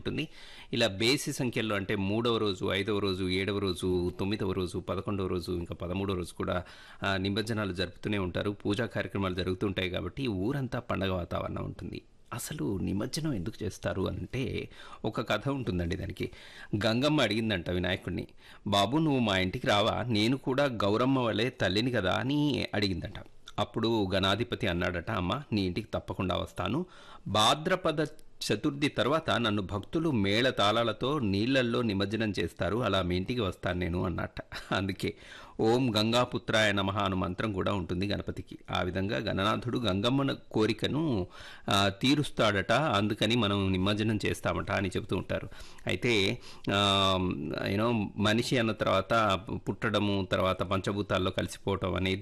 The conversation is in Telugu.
ఉంటుంది ఇలా బేసి సంఖ్యల్లో అంటే మూడవ రోజు ఐదవ రోజు ఏడవ రోజు తొమ్మిదవ రోజు పదకొండవ రోజు ఇంకా పదమూడవ రోజు కూడా ఆ, నిమజ్జనాలు జరుపుతూనే ఉంటారు పూజా కార్యక్రమాలు జరుగుతుంటాయి కాబట్టి ఊరంతా పండగ వాతావరణం ఉంటుంది అసలు నిమజ్జనం ఎందుకు చేస్తారు అంటే ఒక కథ ఉంటుందండి దానికి గంగమ్మ అడిగిందంట వినాయకుడిని బాబు నువ్వు మా ఇంటికి రావా నేను కూడా గౌరమ్మ వలె తల్లిని కదా అని అడిగిందంట అప్పుడు గణాధిపతి అన్నాడట అమ్మ నీ ఇంటికి తప్పకుండా వస్తాను భాద్రపద చతుర్థి తర్వాత నన్ను భక్తులు మేళ తాళాలతో నీళ్లల్లో నిమజ్జనం చేస్తారు అలా మీ ఇంటికి వస్తాను నేను అన్నట్ట అందుకే ఓం గంగాపుత్రాయ నమః అను మంత్రం కూడా ఉంటుంది గణపతికి ఆ విధంగా గణనాథుడు గంగమ్మన కోరికను ఆ, తీరుస్తాడట అందుకని మనం నిమజ్జనం చేస్తామట అని చెబుతూ ఉంటారు అయితే యూనో మనిషి అన్న తర్వాత పుట్టడము తర్వాత పంచభూతాల్లో కలిసిపోవటం అనేది